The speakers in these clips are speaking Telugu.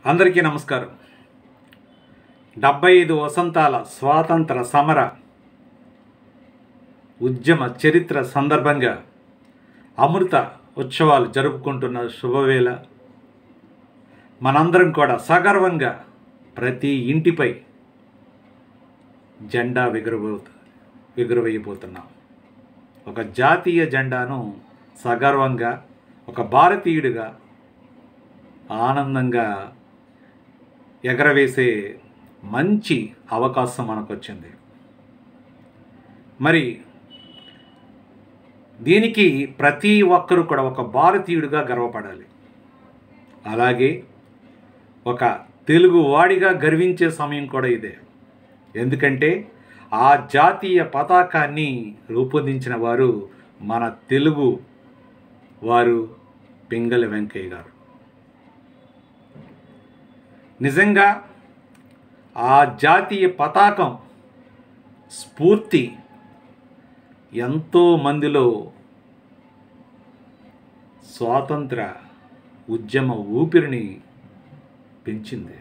అందరికీ నమస్కారం డెబ్బై ఐదు వసంతాల స్వాతంత్ర సమర ఉద్యమ చరిత్ర సందర్భంగా అమృత ఉత్సవాలు జరుపుకుంటున్న శుభవేళ మనందరం కూడా సగర్వంగా ప్రతి ఇంటిపై జెండా ఎగురబో ఎగురవేయబోతున్నాం ఒక జాతీయ జెండాను సగర్వంగా ఒక భారతీయుడిగా ఆనందంగా ఎగరవేసే మంచి అవకాశం మనకు వచ్చింది మరి దీనికి ప్రతి ఒక్కరూ కూడా ఒక భారతీయుడిగా గర్వపడాలి అలాగే ఒక తెలుగు వాడిగా గర్వించే సమయం కూడా ఇదే ఎందుకంటే ఆ జాతీయ పతాకాన్ని రూపొందించిన వారు మన తెలుగు వారు పింగళి వెంకయ్య గారు నిజంగా ఆ జాతీయ పతాకం స్ఫూర్తి ఎంతో మందిలో స్వాతంత్ర ఉద్యమ ఊపిరిని పెంచింది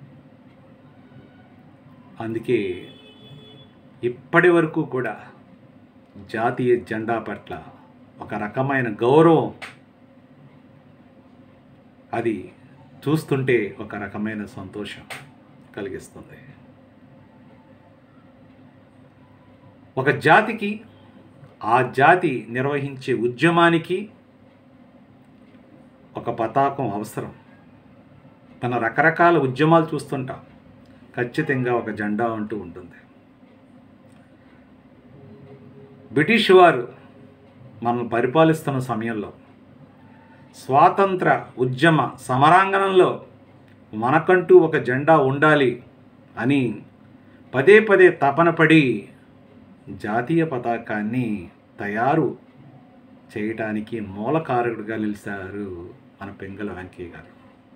అందుకే ఇప్పటి వరకు కూడా జాతీయ జెండా పట్ల ఒక రకమైన గౌరవం అది చూస్తుంటే ఒక రకమైన సంతోషం కలిగిస్తుంది ఒక జాతికి ఆ జాతి నిర్వహించే ఉద్యమానికి ఒక పతాకం అవసరం మన రకరకాల ఉద్యమాలు చూస్తుంటాం ఖచ్చితంగా ఒక జెండా అంటూ ఉంటుంది బ్రిటిష్ వారు మనల్ని పరిపాలిస్తున్న సమయంలో స్వాతంత్ర ఉద్యమ సమరాంగణంలో మనకంటూ ఒక జెండా ఉండాలి అని పదే పదే తపన పడి జాతీయ పతాకాన్ని తయారు చేయటానికి మూలకారకుడిగా నిలిచారు మన పెంగళ వెంకయ్య గారు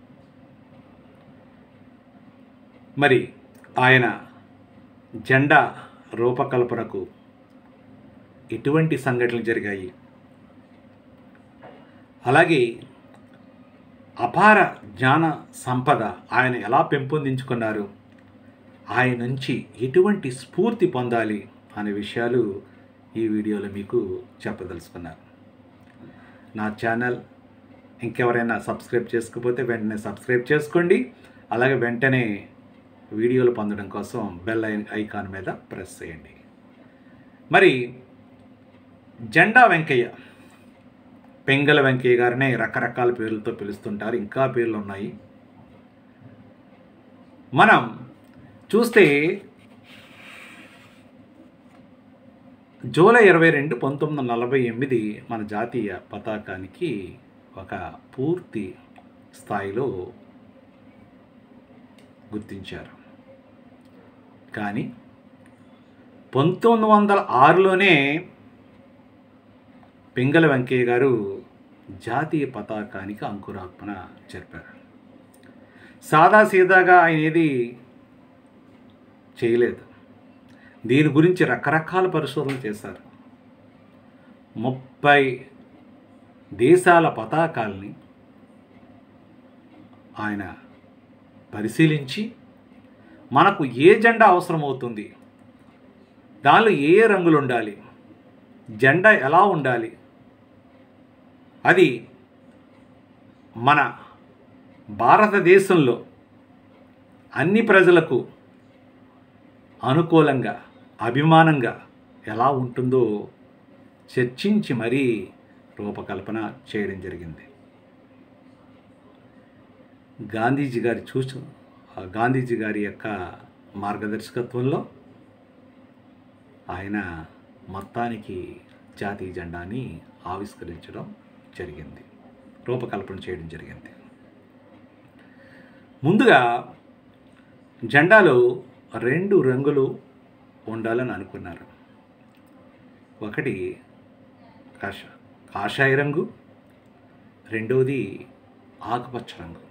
మరి ఆయన జెండా రూపకల్పనకు ఎటువంటి సంఘటనలు జరిగాయి అలాగే అపార జ్ఞాన సంపద ఆయన ఎలా పెంపొందించుకున్నారు ఆయన నుంచి ఎటువంటి స్ఫూర్తి పొందాలి అనే విషయాలు ఈ వీడియోలో మీకు చెప్పదలుచుకున్నాను నా ఛానల్ ఇంకెవరైనా సబ్స్క్రైబ్ చేసుకోకపోతే వెంటనే సబ్స్క్రైబ్ చేసుకోండి అలాగే వెంటనే వీడియోలు పొందడం కోసం బెల్ ఐ ఐకాన్ మీద ప్రెస్ చేయండి మరి జెండా వెంకయ్య పెంగల వెంకయ్య గారినే రకరకాల పేర్లతో పిలుస్తుంటారు ఇంకా పేర్లు ఉన్నాయి మనం చూస్తే జూలై ఇరవై రెండు పంతొమ్మిది వందల నలభై ఎనిమిది మన జాతీయ పతాకానికి ఒక పూర్తి స్థాయిలో గుర్తించారు కానీ పంతొమ్మిది వందల ఆరులోనే పింగళ వెంకయ్య గారు జాతీయ పతాకానికి అంకురార్పణ జరిపారు సాదాసీదాగా ఆయన ఏది చేయలేదు దీని గురించి రకరకాల పరిశోధనలు చేశారు ముప్పై దేశాల పతాకాల్ని ఆయన పరిశీలించి మనకు ఏ జెండా అవసరమవుతుంది దానిలో ఏ ఏ రంగులు ఉండాలి జెండా ఎలా ఉండాలి అది మన భారతదేశంలో అన్ని ప్రజలకు అనుకూలంగా అభిమానంగా ఎలా ఉంటుందో చర్చించి మరీ రూపకల్పన చేయడం జరిగింది గాంధీజీ గారి చూసు గాంధీజీ గారి యొక్క మార్గదర్శకత్వంలో ఆయన మొత్తానికి జాతీయ జెండాని ఆవిష్కరించడం జరిగింది రూపకల్పన చేయడం జరిగింది ముందుగా జెండాలో రెండు రంగులు ఉండాలని అనుకున్నారు ఒకటి కాష కాషాయ రంగు రెండవది ఆకుపచ్చ రంగు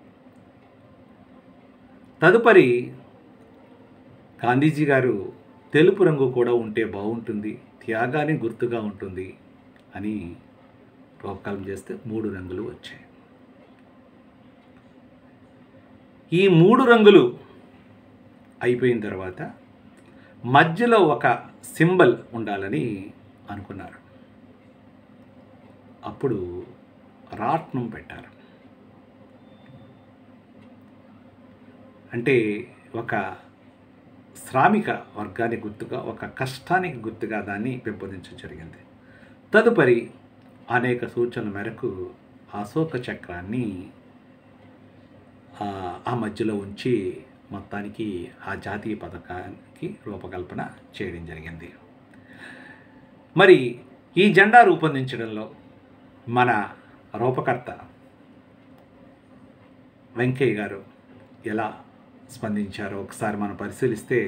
తదుపరి గాంధీజీ గారు తెలుపు రంగు కూడా ఉంటే బాగుంటుంది త్యాగాన్ని గుర్తుగా ఉంటుంది అని రూపకల్పన చేస్తే మూడు రంగులు వచ్చాయి ఈ మూడు రంగులు అయిపోయిన తర్వాత మధ్యలో ఒక సింబల్ ఉండాలని అనుకున్నారు అప్పుడు రాట్నం పెట్టారు అంటే ఒక శ్రామిక వర్గానికి గుర్తుగా ఒక కష్టానికి గుర్తుగా దాన్ని పెంపొందించడం జరిగింది తదుపరి అనేక సూచనల మేరకు అశోక చక్రాన్ని ఆ, ఆ మధ్యలో ఉంచి మొత్తానికి ఆ జాతీయ పథకానికి రూపకల్పన చేయడం జరిగింది మరి ఈ జెండా రూపొందించడంలో మన రూపకర్త వెంకయ్య గారు ఎలా స్పందించారో ఒకసారి మనం పరిశీలిస్తే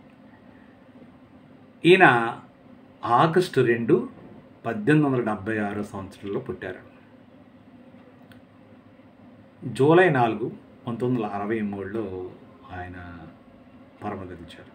ఈయన ఆగస్టు రెండు పద్దెనిమిది వందల డెబ్భై ఆరో సంవత్సరంలో పుట్టారు జూలై నాలుగు పంతొమ్మిది వందల అరవై మూడులో ఆయన పరమగతించారు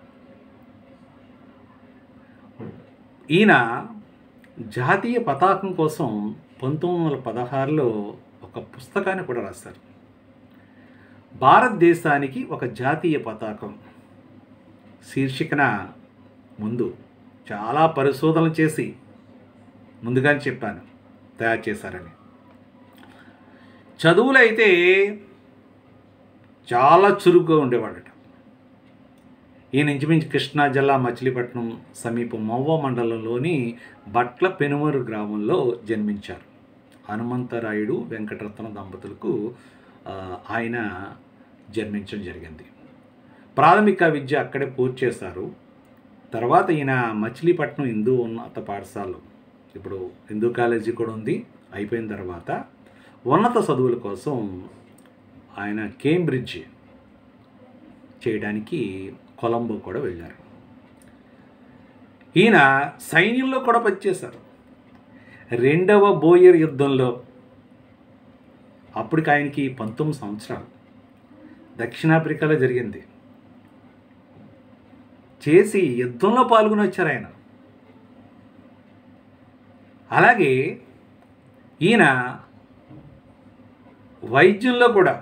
ఈయన జాతీయ పతాకం కోసం పంతొమ్మిది వందల పదహారులో ఒక పుస్తకాన్ని కూడా రాశారు భారతదేశానికి ఒక జాతీయ పతాకం శీర్షికన ముందు చాలా పరిశోధనలు చేసి ముందుగానే చెప్పాను తయారు చేశారని చదువులు అయితే చాలా చురుగ్గా ఉండేవాడట ఈయన ఇంచుమించు కృష్ణా జిల్లా మచిలీపట్నం సమీప మవ్వ మండలంలోని బట్ల పెనుమరు గ్రామంలో జన్మించారు హనుమంతరాయుడు వెంకటరత్న దంపతులకు ఆ, ఆయన జన్మించడం జరిగింది ప్రాథమిక విద్య అక్కడే పూర్తి చేశారు తర్వాత ఈయన మచిలీపట్నం హిందూ ఉన్నత పాఠశాల ఇప్పుడు హిందూ కాలేజీ కూడా ఉంది అయిపోయిన తర్వాత ఉన్నత చదువుల కోసం ఆయన కేంబ్రిడ్జ్ చేయడానికి కొలంబో కూడా వెళ్ళారు ఈయన సైన్యంలో కూడా పనిచేశారు రెండవ బోయర్ యుద్ధంలో అప్పటికి ఆయనకి పంతొమ్మిది సంవత్సరాలు దక్షిణాఫ్రికాలో జరిగింది చేసి యుద్ధంలో పాల్గొని వచ్చారు ఆయన అలాగే ఈయన వైద్యంలో కూడా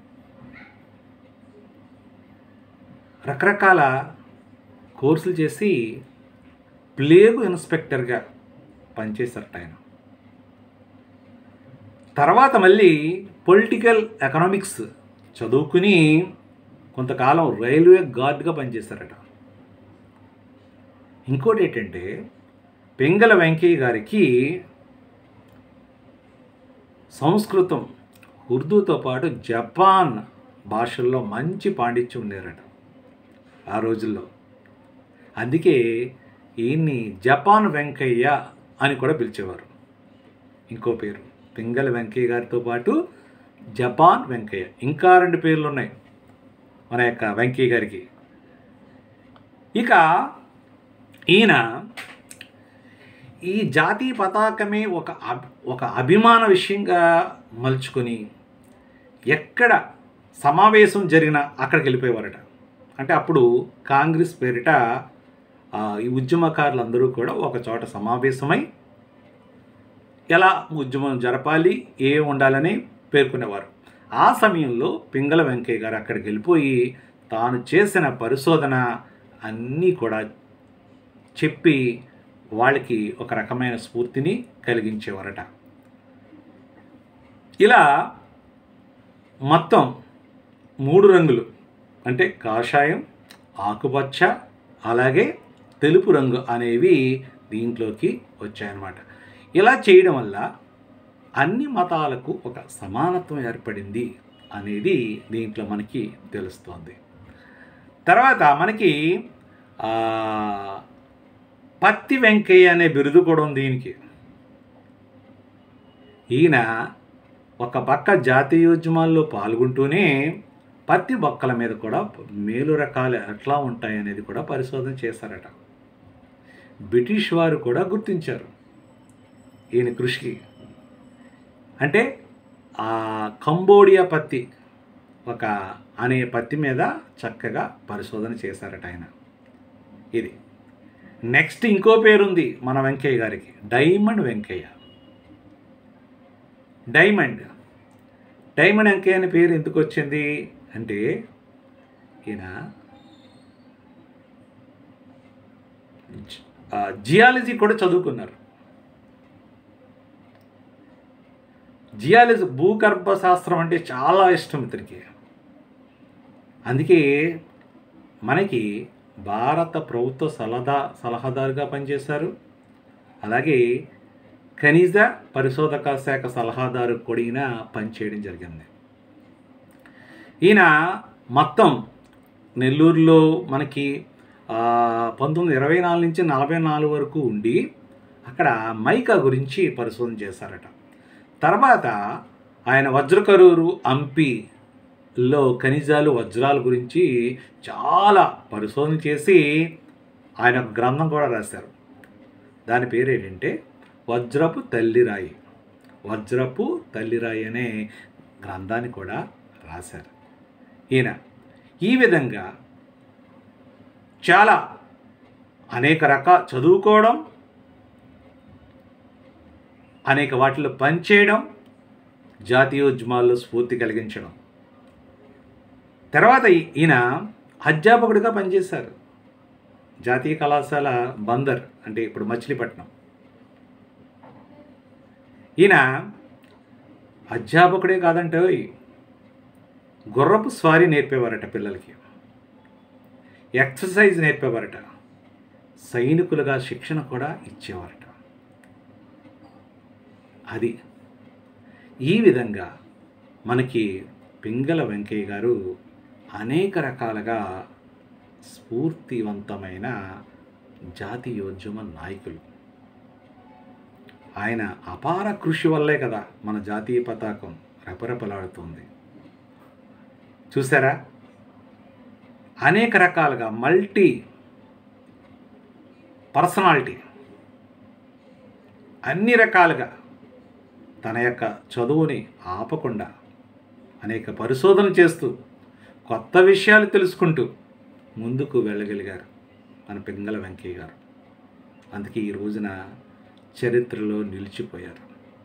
రకరకాల కోర్సులు చేసి ప్లేగు ఇన్స్పెక్టర్గా పనిచేశారట ఆయన తర్వాత మళ్ళీ పొలిటికల్ ఎకనామిక్స్ చదువుకుని కొంతకాలం రైల్వే గార్డ్గా పనిచేశారట ఇంకోటి ఏంటంటే పెంగల వెంకయ్య గారికి సంస్కృతం ఉర్దూతో పాటు జపాన్ భాషల్లో మంచి పాండిత్యం ఉండేరట ఆ రోజుల్లో అందుకే ఈయన్ని జపాన్ వెంకయ్య అని కూడా పిలిచేవారు ఇంకో పేరు పింగళ వెంకయ్య గారితో పాటు జపాన్ వెంకయ్య ఇంకా రెండు పేర్లు ఉన్నాయి మన యొక్క వెంకయ్య గారికి ఇక ఈయన ఈ జాతీయ పతాకమే ఒక అబ్ ఒక అభిమాన విషయంగా మలుచుకొని ఎక్కడ సమావేశం జరిగినా అక్కడికి వెళ్ళిపోయేవారట అంటే అప్పుడు కాంగ్రెస్ పేరిట ఆ, ఈ ఉద్యమకారులందరూ కూడా ఒక చోట సమావేశమై ఎలా ఉద్యమం జరపాలి ఏ ఉండాలని పేర్కొనేవారు ఆ సమయంలో పింగళ వెంకయ్య గారు అక్కడికి వెళ్ళిపోయి తాను చేసిన పరిశోధన అన్నీ కూడా చెప్పి వాళ్ళకి ఒక రకమైన స్ఫూర్తిని కలిగించేవారట ఇలా మొత్తం మూడు రంగులు అంటే కాషాయం ఆకుపచ్చ అలాగే తెలుపు రంగు అనేవి దీంట్లోకి వచ్చాయన్నమాట ఇలా చేయడం వల్ల అన్ని మతాలకు ఒక సమానత్వం ఏర్పడింది అనేది దీంట్లో మనకి తెలుస్తోంది తర్వాత మనకి ఆ, పత్తి వెంకయ్య అనే బిరుదు కూడా ఉంది దీనికి ఈయన ఒక పక్క జాతీయోద్యమాల్లో పాల్గొంటూనే పత్తి బొక్కల మీద కూడా మేలు రకాలు ఎట్లా ఉంటాయి అనేది కూడా పరిశోధన చేశారట బ్రిటిష్ వారు కూడా గుర్తించారు ఈయన కృషికి అంటే ఆ కంబోడియా పత్తి ఒక అనే పత్తి మీద చక్కగా పరిశోధన చేశారట ఆయన ఇది నెక్స్ట్ ఇంకో పేరుంది మన వెంకయ్య గారికి diamond Venkaiah diamond diamond Venkaiah అనే పేరు ఎందుకు వచ్చింది అంటే ఈయన జ- ఆ, జియాలజీ కూడా చదువుకున్నారు జియాలజీ భూగర్భ శాస్త్రం అంటే చాలా ఇష్టం ఇతనికి అందుకే మనకి భారత ప్రభుత్వ సలహా సలహాదారుగా పనిచేశారు అలాగే ఖనిజ పరిశోధక శాఖ సలహాదారు కూడా ఈయన పనిచేయడం జరిగింది ఈయన మొత్తం నెల్లూరులో మనకి ఆ, పంతొమ్మిది ఇరవై నాలుగు నుంచి నలభై నాలుగు వరకు ఉండి అక్కడ మైకా గురించి పరిశోధన చేశారట తర్వాత ఆయన వజ్రకరూరు హంపిలో ఖనిజాలు వజ్రాల గురించి చాలా పరిశోధన చేసి ఆయన ఒక గ్రంథం కూడా రాశారు దాని పేరు ఏంటంటే వజ్రపు తల్లిరాయి వజ్రపు తల్లిరాయి అనే గ్రంథాన్ని కూడా రాశారు ఈయన ఈ విధంగా చాలా అనేక రకాల చదువుకోవడం అనేక వాటిలో పనిచేయడం జాతీయోద్యమాల్లో స్ఫూర్తి కలిగించడం తర్వాత ఈ- ఈయన అధ్యాపకుడిగా పనిచేశారు జాతీయ కళాశాల బందర్ అంటే ఇప్పుడు మచిలీపట్నం ఈయన అధ్యాపకుడే కాదంటే గుర్రపు స్వారీ నేర్పేవారట పిల్లలకి ఎక్సర్సైజ్ నేర్పేవారట సైనికులుగా శిక్షణ కూడా ఇచ్చేవారట అది ఈ విధంగా మనకి పింగళ వెంకయ్య గారు అనేక రకాలుగా స్ఫూర్తివంతమైన జాతీయోద్యమ నాయకులు ఆయన అపార కృషి వల్లే కదా మన జాతీయ పతాకం రెపరెపలాడుతుంది చూసారా అనేక రకాలుగా మల్టీ పర్సనాలిటీ అన్ని రకాలుగా తన యొక్క చదువుని ఆపకుండా అనేక పరిశోధన చేస్తూ కొత్త విషయాలు తెలుసుకుంటూ ముందుకు వెళ్ళగలిగారు మన పింగళ వెంకయ్య గారు అందుకే ఈ రోజున చరిత్రలో నిలిచిపోయారు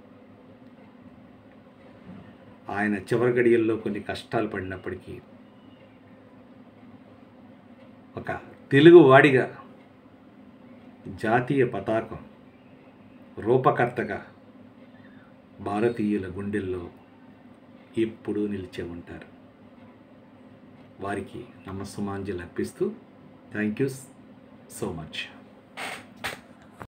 ఆయన చివరి గడియల్లో కొన్ని కష్టాలు పడినప్పటికీ ఒక తెలుగు వాడిగా జాతీయ పతాకం రూపకర్తగా భారతీయుల గుండెల్లో ఎప్పుడూ నిలిచే ఉంటారు వారికి నమస్సుమాంజలి అర్పిస్తూ థ్యాంక్ యూ సో మచ్